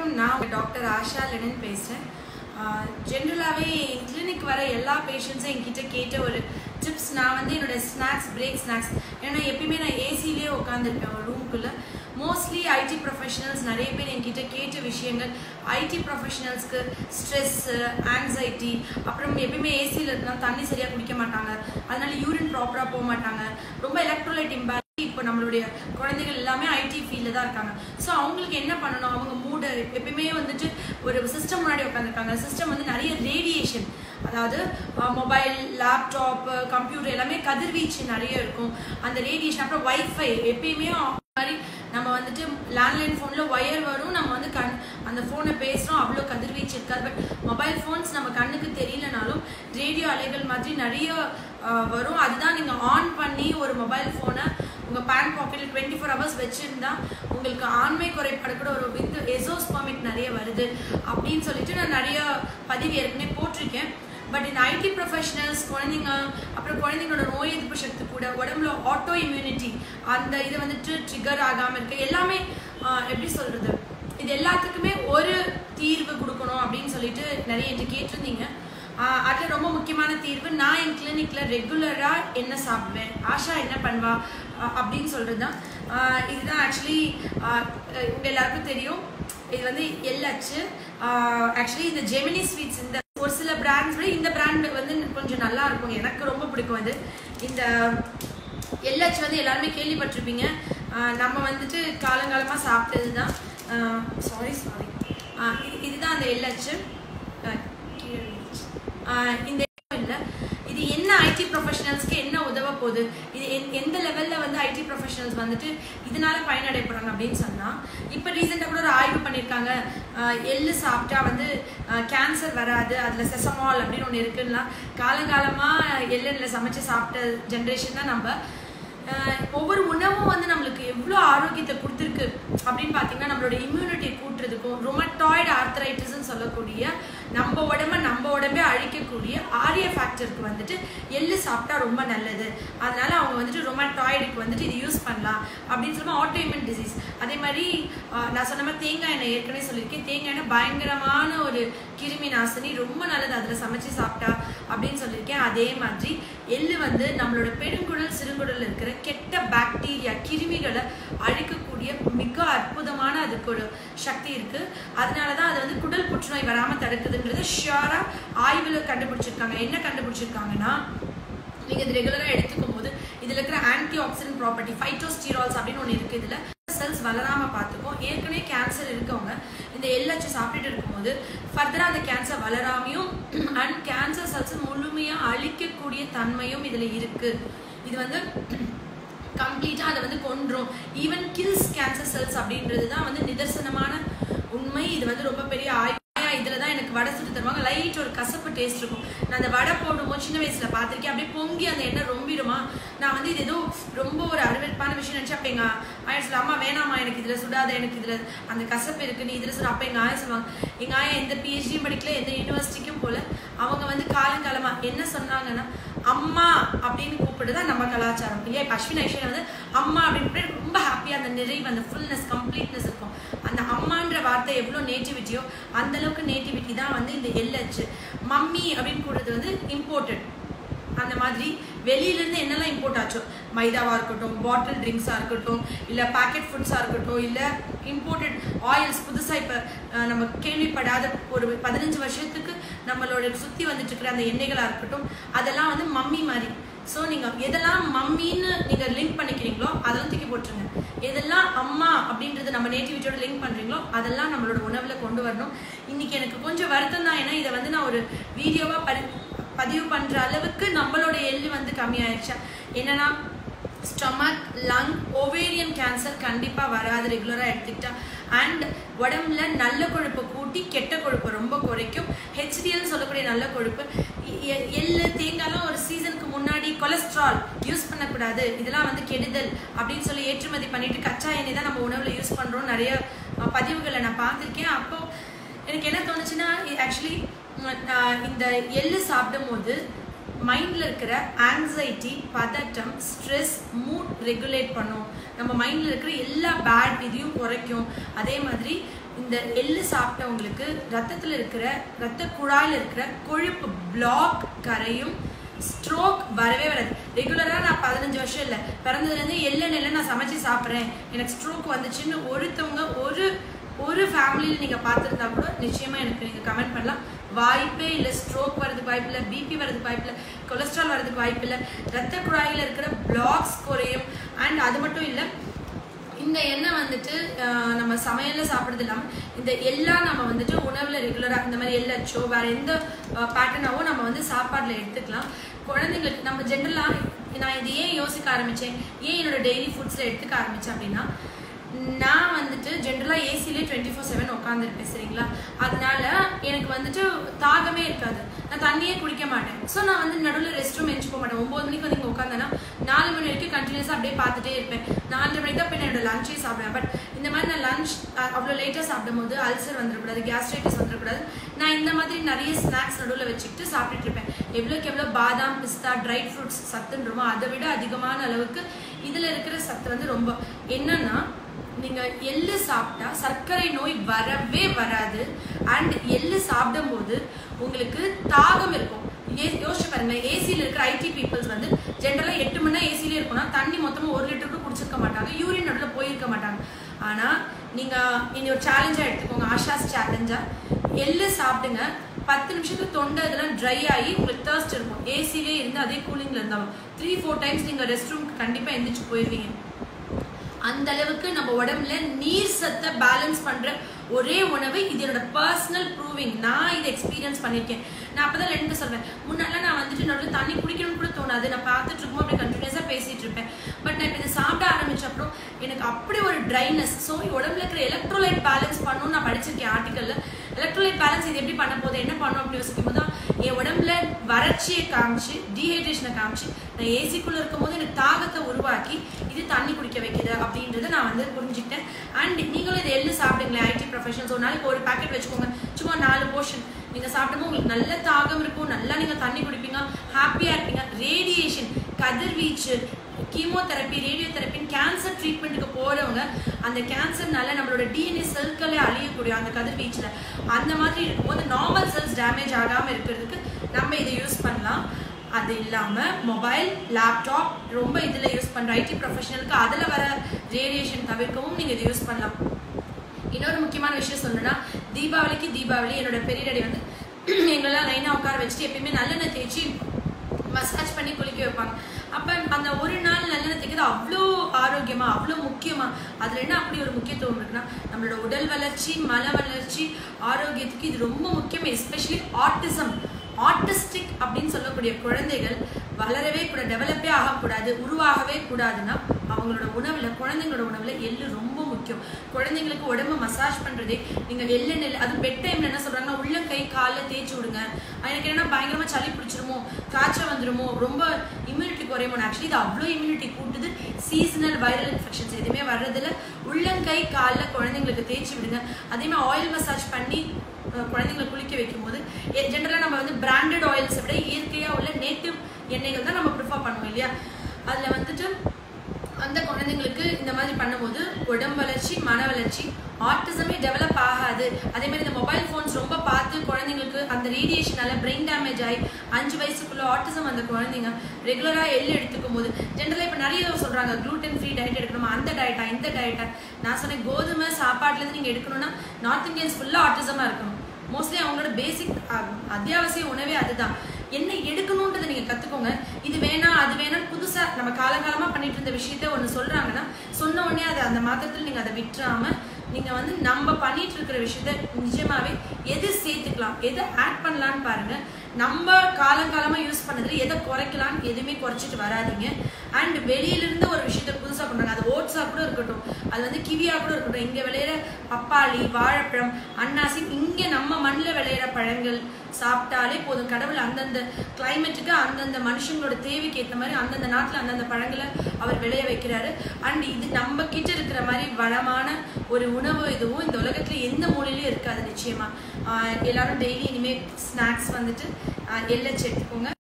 நான் உங்க doctor Asha linen பேசுகிறேன் ஜென்ரலாகவே என் கிளினிக் வர எல்லா பேஷண்ட்ஸும் என்கிட்ட கேட்ட ஒரு டிப்ஸ் நான் வந்து என்னோட ஸ்நாக்ஸ் பிரேக் ஸ்நாக்ஸ் ஏன்னா எப்பயுமே நான் ஏசிலேயே உட்காந்துருப்பேன் ஒரு ரூம்குள்ளே மோஸ்ட்லி ஐடி ப்ரொஃபஷனல்ஸ் நிறைய பேர் என்கிட்ட கேட்ட விஷயங்கள் ஐடி ப்ரொஃபஷனல்ஸ்க்கு ஸ்ட்ரெஸ்ஸு ஆங்ஸைட்டி அப்புறம் எப்பயுமே ஏசியில் இருந்தால் தண்ணி சரியாக குடிக்க மாட்டாங்க அதனால யூரின் ப்ராப்பராக போக மாட்டாங்க ரொம்ப எலக்ட்ரோலைட் இம்பேலன்ஸ் இப்போ நம்மளுடைய குழந்தைகள் எல்லாமே ஐடி ஃபீல்டில் தான் இருக்காங்க ஸோ அவங்களுக்கு என்ன பண்ணணும் அவங்க மூடு எப்பயுமே வந்துட்டு ஒரு சிஸ்டம் முன்னாடி உட்காந்துருக்காங்க சிஸ்டம் வந்து நிறைய ரேடியேஷன் அதாவது மொபைல் லேப்டாப் கம்ப்யூட்டர் எல்லாமே கதிர்வீச்சு நிறைய இருக்கும் அந்த ரேடியேஷன் அப்புறம் வைஃபை எப்பயுமே மாதிரி நம்ம வந்துட்டு லேண்ட்லைன் ஃபோனில் ஒயர் வரும் நம்ம வந்து கண் அந்த ஃபோனை பேசுகிறோம் அவ்வளோ கதிர்வீச்சு இருக்காது பட் மொபைல் ஃபோன்ஸ் நம்ம கண்ணுக்கு தெரியலனாலும் ரேடியோ அலைகள் மாதிரி நிறைய வரும் அதுதான் நீங்கள் ஆன் பண்ணி ஒரு மொபைல் ஃபோனை உங்கள் பேன் பாக்கெட்டில் டுவெண்ட்டி ஃபோர் ஹவர்ஸ் வச்சுருந்தா உங்களுக்கு ஆண்மை குறைபாடு கூட ஒரு வித் எசோஸ்பாமிக் நிறைய வருது அப்படின்னு சொல்லிட்டு நான் நிறைய பதிவு ஏற்கனவே போட்டிருக்கேன் பட் இந்த ஐடி ப்ரொஃபஷனல்ஸ் குழந்தைங்க அப்புறம் குழந்தைங்களோட நோய் எதிர்ப்பு சக்தி கூட உடம்புல ஆட்டோ இம்யூனிட்டி அந்த இது வந்துட்டு ட்ரிகர் ஆகாமல் இருக்கு எல்லாமே எப்படி சொல்றது இது எல்லாத்துக்குமே ஒரு தீர்வு கொடுக்கணும் அப்படின்னு சொல்லிட்டு நிறைய என்கிட்ட கேட்டிருந்தீங்க அதில் ரொம்ப முக்கியமான தீர்வு நான் என் கிளினிக்கில் ரெகுலராக என்ன சாப்பிடுவேன் ஆஷா என்ன பண்ணுவா அப்படின்னு சொல்கிறது தான் இதுதான் ஆக்சுவலி உங்கள் எல்லாருக்கும் தெரியும் இது வந்து எல்லச்சு ஆக்சுவலி இந்த ஜெமினி ஸ்வீட்ஸ் இந்த ஒரு சில பிராண்ட்ஸ் விட இந்த பிராண்ட் வந்து கொஞ்சம் நல்லா இருக்கும் எனக்கு ரொம்ப பிடிக்கும் அது இந்த எல்லச்சு வந்து எல்லாருமே கேள்விப்பட்டிருப்பீங்க நம்ம வந்துட்டு காலங்காலமாக சாப்பிட்டது தான் சாரி சாரி இதுதான் அந்த எல்லச்சு இந்த இல்லை இது என்ன ஐடி ப்ரொஃபஷனல்ஸ்க்கு என்ன உதவ போகுது இது எந்த லெவலில் வந்து ஐடி ப்ரொஃபஷனல்ஸ் வந்துட்டு இதனால பயனடைய போகிறாங்க அப்படின்னு சொன்னால் இப்போ ரீசெண்டாக கூட ஒரு ஆய்வு பண்ணியிருக்காங்க எள்ளு சாப்பிட்டா வந்து கேன்சர் வராது அதில் செசமால் அப்படின்னு ஒன்று இருக்குன்னா காலங்காலமாக எள்ளெண்ணில் சமைச்சு சாப்பிட்ட ஜென்ரேஷன் தான் நம்ம ஒவ்வொரு உணவும் வந்து நம்மளுக்கு எவ்வளோ ஆரோக்கியத்தை கொடுத்துருக்கு அப்படின்னு பார்த்தீங்கன்னா நம்மளோட இம்யூனிட்டி கூட்டுறதுக்கும் ரொமட்டாய்டு ஆர்த்தரைட்டிஸ்ன்னு சொல்லக்கூடிய நம்ம உடம்ப நம்ம உடம்பே அழிக்கக்கூடிய ஆரிய ஃபேக்டருக்கு வந்துட்டு எள்ளு சாப்பிட்டா ரொம்ப நல்லது அதனால அவங்க வந்துட்டு ரொமட்டாய்டுக்கு வந்துட்டு இது யூஸ் பண்ணலாம் அப்படின்னு சொல்லும்போது ஆட்டோஇம்யூன் டிசீஸ் அதே மாதிரி நான் சொன்ன மாதிரி தேங்காய் எண்ணெய் ஏற்கனவே சொல்லியிருக்கேன் தேங்காய் எண்ணெய் பயங்கரமான ஒரு கிருமி நாசினி ரொம்ப நல்லது அதில் சமைச்சு சாப்பிட்டா அப்படின்னு சொல்லியிருக்கேன் அதே மாதிரி எள்ளு வந்து நம்மளோட பெருங்குடல் சிறுங்குடல் இருக்கிற கெட்ட பாக்டீரியா கிருமிகளை அழிக்கக்கூடிய மிக அற்புதமான அதுக்கு ஒரு சக்தி இருக்கு அதனால தான் அது வந்து குடல் புற்றுநோய் வராமல் தடுக்குதுன்றது ஷியோரா ஆய்வில் கண்டுபிடிச்சிருக்காங்க என்ன கண்டுபிடிச்சிருக்காங்கன்னா நீங்க இது ரெகுலரா எடுத்துக்கும் போது இதுல இருக்கிற ஆன்டி ஆக்சிடென்ட் ப்ராப்பர்ட்டி ஃபைட்டோஸ்டீரால்ஸ் அப்படின்னு ஒன்று இருக்கு இதுல செல்ஸ் வளராம பார்த்துக்கும் ஏற்கனவே கேன்சர் இருக்கவங்க இந்த எல்லச்சு சாப்பிட்டுட்டு இருக்கும்போது ஃபர்தரா அந்த கேன்சர் வளராமையும் அண்ட் கேன்சர் செல்ஸ் முழுமையா அழிக்கக்கூடிய தன்மையும் இதுல இருக்கு இது வந்து கம்ப்ளீட்டாக அதை வந்து கொன்றும் ஈவன் கில்ஸ் கேன்சர் செல்ஸ் அப்படின்றது தான் வந்து நிதர்சனமான உண்மை இது வந்து ரொம்ப பெரிய ஆய்வு இதில் தான் எனக்கு வடை சுட்டு தருவாங்க லைட் ஒரு கசப்பு டேஸ்ட் இருக்கும் நான் அந்த வடை போடும்போது சின்ன வயசில் பார்த்துருக்கேன் அப்படியே பொங்கி அந்த எண்ணெய் ரொம்பிடுமா நான் வந்து இது ஏதோ ரொம்ப ஒரு அறிவிப்பான விஷயம் நினச்சி அப்போ எங்கள் ஆயா சொல்ல அம்மா வேணாம்மா எனக்கு இதில் சுடாத எனக்கு இதில் அந்த கசப்பு இருக்குது நீ இதில் சுட அப்போ எங்கள் ஆயா சொல்லுவாங்க எங்கள் ஆயா எந்த பிஹெச்டியும் படிக்கல எந்த யூனிவர்சிட்டிக்கும் போல அவங்க வந்து காலங்காலமாக என்ன சொன்னாங்கன்னா அம்மா அப்படின்னு கூப்பிட்டு தான் நம்ம கலாச்சாரம் இல்லையா இப்போ அஸ்வின் ஐஸ்வர்யா வந்து அம்மா அப்படின்னு ரொம்ப ஹாப்பியாக அந்த நிறைவு அந்த ஃபுல்னஸ் கம்ப்ளீட்னஸ் இருக்கும் அந்த அம்மான்ற வார்த்தை எவ்வளோ நேட்டிவிட்டியோ அந்த அளவுக்கு நேட்டிவிட்டி தான் வந்து இந்த எல்லச்சு மம்மி அப்படின்னு கூடுறது வந்து இம்போர்ட்டட் அந்த மாதிரி வெளியிலேருந்து என்னெல்லாம் இம்போர்ட் ஆச்சோ மைதாவாக இருக்கட்டும் பாட்டில் ட்ரிங்க்ஸாக இருக்கட்டும் இல்லை பேக்கெட் ஃபுட்ஸாக இருக்கட்டும் இல்லை இம்போர்ட்டட் ஆயில்ஸ் புதுசாக இப்போ நம்ம கேள்விப்படாத ஒரு பதினஞ்சு வருஷத்துக்கு நம்மளோட சுற்றி வந்துட்டு இருக்கிற அந்த எண்ணெய்களாக இருக்கட்டும் அதெல்லாம் வந்து மம்மி மாதிரி ஸோ நீங்கள் எதெல்லாம் மம்மின்னு நீங்கள் லிங்க் பண்ணிக்கிறீங்களோ அதெல்லாம் தூக்கி போட்டுருங்க எதெல்லாம் அம்மா அப்படின்றது நம்ம நேட்டிவிட்டியோட லிங்க் பண்ணுறீங்களோ அதெல்லாம் நம்மளோட உணவில் கொண்டு வரணும் இன்னைக்கு எனக்கு கொஞ்சம் வருத்தம் தான் ஏன்னா இதை வந்து நான் ஒரு வீடியோவாக பரி பதிவு பண்ணுற அளவுக்கு நம்மளோட எள்ளு வந்து கம்மியாயிடுச்சா என்னன்னா ஸ்டொமக் லங் ஓவேரியன் கேன்சர் கண்டிப்பாக வராது ரெகுலராக எடுத்துக்கிட்டா அண்ட் உடம்புல நல்ல கொழுப்பை கூட்டி கெட்ட கொழுப்பை ரொம்ப குறைக்கும் ஹெச்டிஎல் சொல்லக்கூடிய நல்ல கொழுப்பு எள்ளு தேங்காய்லாம் ஒரு சீசனுக்கு முன்னாடி கொலஸ்ட்ரால் யூஸ் பண்ணக்கூடாது இதெல்லாம் வந்து கெடுதல் அப்படின்னு சொல்லி ஏற்றுமதி பண்ணிட்டு கச்சா எண்ணெய் தான் நம்ம உணவில் யூஸ் பண்ணுறோம் நிறைய பதிவுகளை நான் பார்த்துருக்கேன் அப்போ எனக்கு என்ன தோணுச்சுன்னா ஆக்சுவலி இந்த எள்ளு சாப்பிடும் போது மைண்டில் இருக்கிற ஆங்ஸைட்டி பதட்டம் ஸ்ட்ரெஸ் மூட் ரெகுலேட் பண்ணும் நம்ம மைண்ட்ல இருக்கிற எல்லா பேட் இதையும் குறைக்கும் அதே மாதிரி இந்த எள்ளு சாப்பிட்டவங்களுக்கு ரத்தத்துல இருக்கிற ரத்த குழாயில இருக்கிற கொழுப்பு பிளாக் கரையும் ஸ்ட்ரோக் வரவே வராது ரெகுலராக நான் பதினஞ்சு வருஷம் இல்லை பிறந்ததுலேருந்து எள்ளு நெல்லை நான் சமைச்சு சாப்பிட்றேன் எனக்கு ஸ்ட்ரோக் வந்துச்சுன்னு ஒருத்தவங்க ஒரு ஒரு ஃபேமிலியில் நீங்கள் பார்த்துருந்தா கூட நிச்சயமாக எனக்கு நீங்கள் கமெண்ட் பண்ணலாம் வாய்ப்பே இல்லை ஸ்ட்ரோக் வரதுக்கு வாய்ப்பு இல்லை பிபி வரதுக்கு வாய்ப்பு இல்லை கொலஸ்ட்ரால் வரதுக்கு வாய்ப்பு இல்லை ரத்த குழாயில் இருக்கிற பிளாக்ஸ் குறையும் அண்ட் அது மட்டும் இல்லை இந்த எண்ணெய் வந்துட்டு ஆஹ், நம்ம சமையல்ல சாப்பிடுறது இல்லாமல் இந்த எல்லாம் நம்ம வந்துட்டு உணவுல ரெகுலரா இந்த மாதிரி எள்ளச்சோ வேற எந்த பேட்டர்னாவோ நம்ம வந்து சாப்பாடுல எடுத்துக்கலாம் குழந்தைங்களுக்கு நம்ம ஜென்ரலா நான் இது ஏன் யோசிக்க ஆரம்பிச்சேன் ஏன் என்னோட டெய்லி ஃபுட்ஸ்ல எடுத்துக்க ஆரம்பிச்சேன் அப்படின்னா நான் வந்துட்டு ஜென்ரலாக ஏசிலே டுவெண்ட்டி ஃபோர் செவன் உட்காந்துருப்பேன் சரிங்களா அதனால எனக்கு வந்துட்டு தாகமே இருக்காது நான் தண்ணியே குடிக்க மாட்டேன் ஸோ நான் வந்து நடுவில் ரெஸ்ட் ரூம் எஞ்சி போக மாட்டேன் ஒம்பது மணிக்கு வந்து இங்கே உட்காந்தேன்னா நாலு மணி வரைக்கும் கண்டினியூஸாக அப்படியே பார்த்துட்டே இருப்பேன் நாலரை மணிக்கு தான் போய் நான் என்னோட லஞ்சே சாப்பிடுவேன் பட் இந்த மாதிரி நான் லஞ்ச் அவ்வளோ லேட்டாக சாப்பிடும் போது அல்சர் வந்துடக்கூடாது கேஸ்ட்ரைட்டிஸ் வந்துடக்கூடாது நான் இந்த மாதிரி நிறைய ஸ்நாக்ஸ் நடுவில் வச்சுக்கிட்டு சாப்பிட்டுட்டு இருப்பேன் எவ்வளோக்கு எவ்வளோ பாதாம் பிஸ்தா ட்ரை ஃப்ரூட்ஸ் சத்துன்றமோ அதை விட அதிகமான அளவுக்கு இதில் இருக்கிற சத்து வந்து ரொம்ப என்னன்னா நீங்க எள்ளு சாப்பிட்டா சர்க்கரை நோய் வரவே வராது அண்ட் எள்ளு சாப்பிடும்போது உங்களுக்கு தாகம் இருக்கும் ஏ- யோசிச்சு பாருங்க ஏசியில் இருக்கிற ஐடி பீப்புள்ஸ் வந்து ஜென்ரலாக எட்டு மணி நேரம் ஏசிலே இருக்கும்னா தண்ணி மொத்தமாக ஒரு லிட்டருக்கு குடிச்சிருக்க மாட்டாங்க யூரின் நடுவில் போயிருக்க மாட்டாங்க ஆனால் நீங்கள் இனி ஒரு சேலஞ்சாக எடுத்துக்கோங்க ஆஷாஸ் சேலஞ்சாக எள்ளு சாப்பிடுங்க பத்து நிமிஷத்துக்கு தொண்டை இதெல்லாம் ட்ரை ஆகி உங்களுக்கு தர்ஸ்ட் இருக்கும் ஏசிலே இருந்து அதே கூலிங்கில் இருந்தாலும் த்ரீ ஃபோர் டைம்ஸ் நீங்கள் ரெஸ்ட் ரூம்க்கு கண்டிப்பாக எந்திரிச்சு போயிருவீங்க அந்த அளவுக்கு நம்ம உடம்புல நீர் சத்தை பேலன்ஸ் பண்ற ஒரே உணவு இது என்னோட பர்சனல் ப்ரூவிங் நான் இதை எக்ஸ்பீரியன்ஸ் பண்ணியிருக்கேன் நான் அப்பதான் ரெண்டு சொல்றேன் முன்னால நான் வந்துட்டு நடுவில் தண்ணி குடிக்கணும்னு கூட தோணாது நான் பார்த்துட்டு இருக்கும் அப்படியே கண்டினியூஸாக பேசிட்டு இருப்பேன் பட் நான் இப்போ இதை சாப்பிட ஆரம்பிச்ச அப்புறம் எனக்கு அப்படி ஒரு ட்ரைனஸ் ஸோ உடம்புல இருக்கிற எலக்ட்ரோலைட் பேலன்ஸ் பண்ணணும்னு நான் படிச்சிருக்கேன் ஆர்டிக்கல்ல எலக்ட்ரோலைட் பேலன்ஸ் இது எப்படி பண்ண போகுது என்ன பண்ணும் அப்படின்னு யோசிக்கும் போது தான் என் உடம்புல வறட்சியை காமிச்சு டீஹைட்ரேஷனை காமிச்சு நான் ஏசிக்குள்ள இருக்கும் போது எனக்கு தாகத்தை உருவாக்கி இது தண்ணி குடிக்க வைக்குது அப்படின்றத நான் வந்து புரிஞ்சுக்கிட்டேன் அண்ட் நீங்களும் இதை எள்ளு சாப்பிடுங்களேன் ஐடி ப்ரொஃபஷனல்ஸ் ஒரு நாளைக்கு ஒரு பாக்கெட் வச்சுக்கோங்க சும்மா நாலு போர்ஷன் நீங்க சாப்பிடும்போது உங்களுக்கு நல்ல தாகம் இருக்கும் நல்லா நீங்க தண்ணி குடிப்பீங்க ஹாப்பியா இருப்பீங்க ரேடியேஷன் கதிர்வீச்சு கீமோதெரப்பி ரேடியோ தெரப்பின்னு கேன்சர் ட்ரீட்மெண்ட்டுக்கு போறவங்க அந்த கேன்சர்னால நம்மளோட டிஎன்ஏ செல்களே அழியக்கூடிய அந்த கதிர்வீச்சுல அந்த மாதிரி இருக்கும்போது நார்மல் செல்ஸ் டேமேஜ் ஆகாம இருக்கிறதுக்கு நம்ம இதை யூஸ் பண்ணலாம் அது இல்லாம மொபைல் லேப்டாப் ரொம்ப இதுல யூஸ் பண்ற ஐடி ப்ரொஃபஷனலுக்கு அதுல வர ரேடியேஷன் தவிர்க்கவும் நீங்க இதை யூஸ் பண்ணலாம் இன்னொரு முக்கியமான விஷயம் சொல்லணும்னா தீபாவளிக்கு தீபாவளி என்னோட பெரியடை வந்து எங்களெல்லாம் லைனாக உட்கார வச்சுட்டு எப்பயுமே நல்லெண்ணெய் தேய்ச்சி மசாஜ் பண்ணி குளிக்க வைப்பாங்க அப்போ அந்த ஒரு நாள் நல்லெண்ணெய் தேய்க்கிறது அவ்வளோ ஆரோக்கியமா அவ்வளோ முக்கியமா அதில் என்ன அப்படி ஒரு முக்கியத்துவம் இருக்குன்னா நம்மளோட உடல் வளர்ச்சி மன வளர்ச்சி ஆரோக்கியத்துக்கு இது ரொம்ப முக்கியம் எஸ்பெஷலி ஆட்டிசம் ஆட்டிஸ்டிக் அப்படின்னு சொல்லக்கூடிய குழந்தைகள் வளரவே கூட டெவலப்பே ஆகக்கூடாது உருவாகவே கூடாதுன்னா அவங்களோட உணவுல குழந்தைங்களோட உணவுல எள்ளு ரொம்ப முக்கியம் குழந்தைங்களுக்கு உடம்ப மசாஜ் பண்றதே நீங்க எள்ளு நெல் அது பெட் டைம்ல என்ன சொல்றாங்கன்னா உள்ள கை காலில் தேய்ச்சி விடுங்க எனக்கு என்ன பயங்கரமா சளி பிடிச்சிருமோ காய்ச்சல் வந்துருமோ ரொம்ப இம்யூனிட்டி குறையுமோ ஆக்சுவலி இது அவ்வளோ இம்யூனிட்டி கூட்டுது சீசனல் வைரல் இன்ஃபெக்ஷன்ஸ் எதுவுமே வர்றதில்ல உள்ளங்கை காலில் குழந்தைங்களுக்கு தேய்ச்சி விடுங்க அதே மாதிரி ஆயில் மசாஜ் பண்ணி அஹ், குழந்தைங்களை குளிக்க வைக்கும் போது ஜென்ரலாக நம்ம வந்து பிராண்டட் ஆயில்ஸை விட இயற்கையாக உள்ள நேட்டிவ் எண்ணெய்கள் தான் நம்ம ப்ரிஃபர் பண்ணுவோம் இல்லையா அதில் வந்துட்டு அந்த குழந்தைங்களுக்கு இந்த மாதிரி பண்ணும்போது உடம்பு வளர்ச்சி மன வளர்ச்சி ஆட்டிசமே டெவலப் ஆகாது அதே மாதிரி இந்த மொபைல் ஃபோன்ஸ் ரொம்ப பார்த்து குழந்தைங்களுக்கு அந்த ரேடியேஷனால பிரெயின் டேமேஜ் ஆகி அஞ்சு வயசுக்குள்ள ஆட்டிசம் அந்த குழந்தைங்க ரெகுலராக எள்ளு எடுத்துக்கும் போது ஜென்ரலாக இப்போ நிறைய சொல்றாங்க gluten ஃப்ரீ டயட் எடுக்கணுமா அந்த டயட்டா இந்த டயட்டா நான் சொன்னேன் கோதுமை சாப்பாட்டுலேருந்து நீங்கள் எடுக்கணும்னா நார்த் இந்தியன்ஸ் ஃபுல்லாக ஆட்டிசமாக இருக்கணும் மோஸ்ட்லி அவங்களோட பேசிக் அத்தியாவசிய உணவே அதுதான் என்ன எடுக்கணுன்றதை நீங்க கத்துக்கோங்க இது வேணாம் அது வேணாம் புதுசா நம்ம காலகாலமா பண்ணிட்டு இருந்த விஷயத்த ஒண்ணு சொல்றாங்கன்னா சொன்ன உடனே அது அந்த மாத்திரத்தில் நீங்க அதை விட்டுறாம நீங்க வந்து நம்ம பண்ணிட்டு இருக்கிற விஷயத்த நிஜமாவே எது சேர்த்துக்கலாம் எதை ஆட் பண்ணலான்னு பாருங்க நம்ம காலங்காலமா யூஸ் பண்ணதுல எதை குறைக்கலாம் எதுவுமே குறைச்சிட்டு வராதீங்க அண்ட் வெளியில இருந்து ஒரு விஷயத்த புதுசா பண்றாங்க அது ஓட்ஸா கூட இருக்கட்டும் அது வந்து கிவியா கூட இருக்கட்டும் இங்க விளையிற பப்பாளி வாழைப்பழம் அன்னாசி இங்க நம்ம மண்ணில் விளையிற பழங்கள் சாப்பிட்டாலே போதும் கடவுள் அந்தந்த கிளைமேட்டுக்கு அந்தந்த மனுஷங்களோட தேவைக்கு ஏற்ற மாதிரி அந்தந்த நாட்டில் அந்தந்த பழங்களை அவர் விளைய வைக்கிறாரு அண்ட் இது நம்ம கிட்ட இருக்கிற மாதிரி வளமான ஒரு உணவு இதுவும் இந்த உலகத்துல எந்த மூலையிலும் இருக்காது நிச்சயமா ஆஹ் எல்லாரும் டெய்லி இனிமே ஸ்நாக்ஸ் வந்துட்டு ஆஹ் எள்ளச்சு எடுத்துக்கோங்க